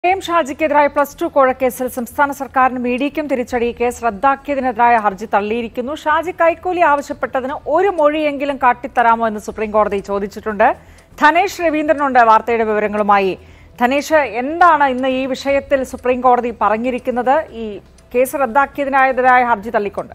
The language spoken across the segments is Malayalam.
എം ഷാജിക്കെതിരായ പ്ലസ് ടു കോഴക്കേസിൽ സംസ്ഥാന സർക്കാരിനും ഇ ഡിക്കും തിരിച്ചടി കേസ് റദ്ദാക്കിയതിനെതിരായ ഹർജി തള്ളിയിരിക്കുന്നു ഷാജി കൈക്കൂലി ആവശ്യപ്പെട്ടതിന് ഒരു മൊഴിയെങ്കിലും കാട്ടിത്തരാമോ എന്ന് സുപ്രീം കോടതി ചോദിച്ചിട്ടുണ്ട് ധനേഷ് രവീന്ദ്രനുണ്ട് വാർത്തയുടെ വിവരങ്ങളുമായി ധനേഷ് എന്താണ് ഇന്ന് ഈ വിഷയത്തിൽ സുപ്രീം കോടതി പറഞ്ഞിരിക്കുന്നത് ഈ കേസ് റദ്ദാക്കിയതിനെതിരായ ഹർജി തള്ളിക്കൊണ്ട്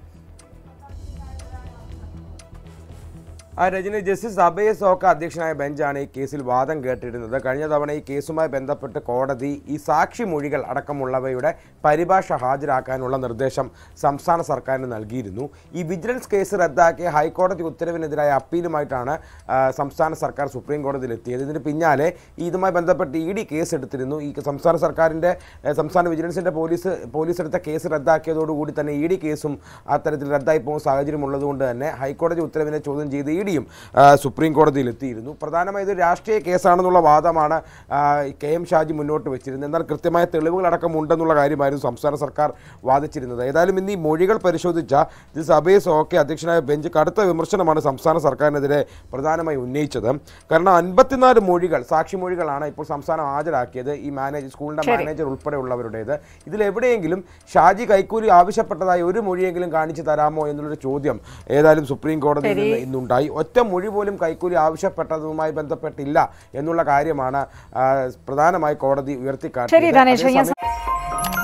ആ രജനി ജസ്റ്റിസ് അഭയ സോക്ക അധ്യക്ഷനായ ബെഞ്ചാണ് ഈ കേസിൽ വാദം കേട്ടിരുന്നത് കഴിഞ്ഞ തവണ ഈ കേസുമായി ബന്ധപ്പെട്ട് കോടതി ഈ സാക്ഷി മൊഴികൾ അടക്കമുള്ളവയുടെ പരിഭാഷ ഹാജരാക്കാനുള്ള നിർദ്ദേശം സംസ്ഥാന സർക്കാരിന് നൽകിയിരുന്നു ഈ വിജിലൻസ് കേസ് റദ്ദാക്കിയ ഹൈക്കോടതി ഉത്തരവിനെതിരായ അപ്പീലുമായിട്ടാണ് ആ, സംസ്ഥാന സർക്കാർ സുപ്രീം കോടതിയിൽ എത്തിയത് ഇതിന് പിന്നാലെ ഈ ഇതുമായി ബന്ധപ്പെട്ട് ഇ ഡി കേസ് എടുത്തിരുന്നു ഈ സംസ്ഥാന സർക്കാരിൻ്റെ ഏ, സംസ്ഥാന വിജിലൻസിൻ്റെ പോലീസ് പോലീസ് എടുത്ത കേസ് റദ്ദാക്കിയതോടുകൂടി തന്നെ ഇ ഡി കേസും അത്തരത്തിൽ റദ്ദായി പോകുന്ന സാഹചര്യം ഉള്ളതുകൊണ്ട് തന്നെ ഹൈക്കോടതി ഉത്തരവിനെ ചോദ്യം ചെയ്ത് ഇ ഡിയും സുപ്രീം കോടതിയിൽ എത്തിയിരുന്നു പ്രധാനമായും ഇത് രാഷ്ട്രീയ കേസാണെന്നുള്ള വാദമാണ് ആ, കെ എം ഷാജി മുന്നോട്ട് വെച്ചിരുന്നത് എന്നാൽ കൃത്യമായ തെളിവുകളടക്കം ഉണ്ടെന്നുള്ള കാര്യമായിരുന്നു സംസ്ഥാന സർക്കാർ വാദിച്ചിരുന്നത് ഏതായാലും ഇന്ന് ഈ മൊഴികൾ പരിശോധിച്ച ജസ്റ്റിസ് അബേസ് ഓക്കെ അധ്യക്ഷനായ ബെഞ്ച് കടുത്ത വിമർശനമാണ് സംസ്ഥാന സർക്കാരിനെതിരെ പ്രധാനമായി ഉന്നയിച്ചത് കാരണം അൻപത്തിനാല് മൊഴികൾ സാക്ഷി മൊഴികളാണ് ഇപ്പോൾ സംസ്ഥാനം ഹാജരാക്കിയത് ഈ മാനേജ് സ്കൂളിന്റെ ശരി. മാനേജർ ഉൾപ്പെടെയുള്ളവരുടേത് ഇതിലെവിടെയെങ്കിലും ഷാജി കൈക്കൂലി ആവശ്യപ്പെട്ടതായി ഒരു മൊഴിയെങ്കിലും കാണിച്ചു തരാമോ എന്നുള്ളൊരു ചോദ്യം ഏതായാലും സുപ്രീം കോടതിയിൽ ശരി. നിന്ന് ഇന്നുണ്ടായി ഒറ്റ മൊഴി പോലും കൈക്കൂലി ആവശ്യപ്പെട്ടതുമായി ബന്ധപ്പെട്ടില്ല എന്നുള്ള കാര്യമാണ് ആ, പ്രധാനമായി കോടതി ശരി ഉയർത്തിക്കാട്ടിയത് ധനേഷ് അതേസമയം- ഞാൻ